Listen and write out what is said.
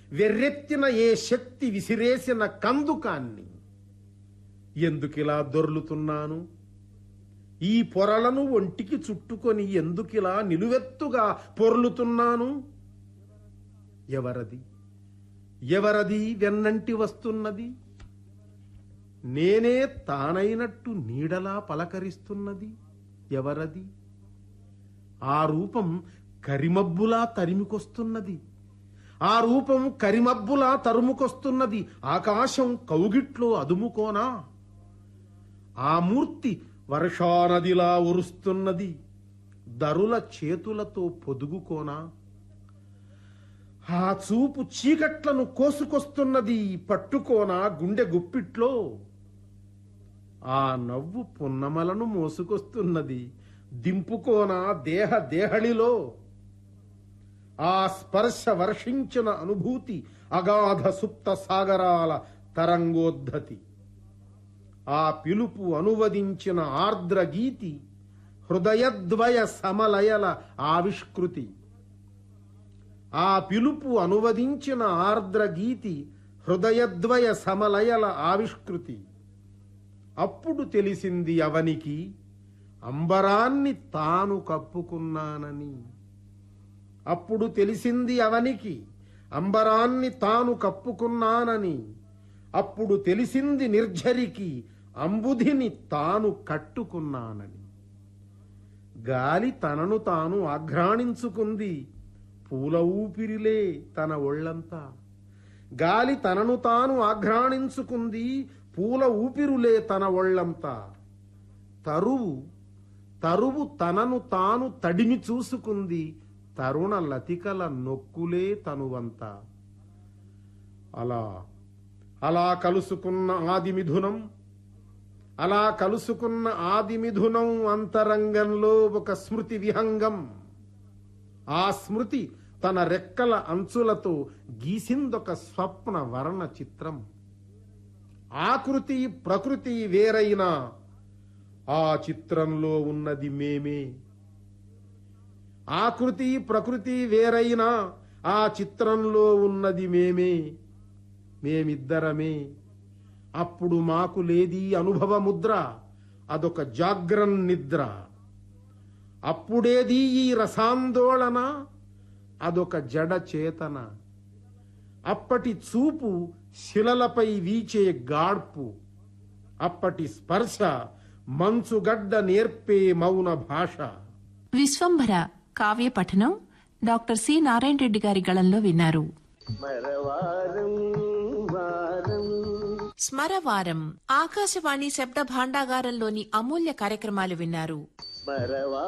వెర్రెత్తిన ఏ శక్తి విసిరేసిన కందుకాన్ని ఎందుకిలా దొర్లుతున్నాను ఈ పొరలను ఒంటికి చుట్టుకొని ఎందుకిలా నిలువెత్తుగా పొర్లుతున్నాను ఎవరది ఎవరది వెన్నంటి వస్తున్నది నేనే తానైనట్టు నీడలా పలకరిస్తున్నది ఎవరది ఆ రూపం కరిమబ్బులా తరిమికొస్తున్నది ఆ రూపం కరిమబ్బులా తరుముకొస్తున్నది ఆకాశం కౌగిట్లో అదుముకోనా ఆ మూర్తి వర్షానదిలా ఉరుస్తున్నది దరుల చేతులతో పొదుగుకోనా ఆ చూపు చీకట్లను కోసుకొస్తున్నది పట్టుకోనా గుండె గుప్పిట్లో ఆ నవ్వు పున్నమలను మోసుకొస్తున్నది దింపుకోనా దేహ దేహళిలో ఆ స్పర్శ వర్షించిన అనుభూతి అగాధ సుప్త సాగరాల తరంగోద్ధతి ఆ పిలుపు అనువదించిన ఆర్ద్ర గీతి హృదయద్వయ సమలయల ఆవిష్కృతి ఆ పిలుపు అనువదించిన ఆర్ద్ర గీతి హృదయద్వయ సమలయల ఆవిష్కృతి అప్పుడు తెలిసింది అవనికి అంబరాన్ని తాను కప్పుకున్నానని అప్పుడు తెలిసింది అవనికి అంబరాన్ని తాను కప్పుకున్నానని అప్పుడు తెలిసింది నిర్ఝరికి అంబుధిని తాను కట్టుకున్నానని గాలి తనను తాను ఆఘ్రాణించుకుంది పూల ఊపిరిలే తన ఒళ్ళంతా గాలి తనను తాను ఆఘ్రాణించుకుంది పూల ఊపిరులే తన ఒళ్ళంతా తరువు తరువు తనను తాను తడిమి చూసుకుంది తరుణ లతికల నొక్కులే తనువంతా అలా అలా కలుసుకున్న ఆది మిథునం అలా కలుసుకున్న ఆది మిథునం అంతరంగంలో ఒక స్మృతి విహంగం ఆ స్మృతి తన రెక్కల అంచులతో గీసిందొక స్వప్న వర్ణ చిత్రం ఆకృతి ప్రకృతి వేరైనా ఆ చిత్రంలో ఉన్నది మేమే ఆకృతి ప్రకృతి వేరైనా ఆ చిత్రంలో ఉన్నది మేమే మేమిద్దరమే అప్పుడు మాకు లేది అనుభవ ముద్ర అదొక జాగ్రన్ నిద్ర అప్పుడేది ఈ రసాందోళన అదొక జడ చేతన అప్పటి చూపు శిలలపై వీచే గాడ్పు అప్పటి స్పర్శ మంచుగడ్డ నేర్పే మౌన భాష విశ్వంభర కావ్య పఠనం డాక్టర్ సి నారాయణ రెడ్డి గారి గళంలో విన్నారు మరవారం వారం స్మరవారం ఆకాశవాణి శబ్ద భాండాగారంలోని అమూల్య కార్యక్రమాలు విన్నారు మరవా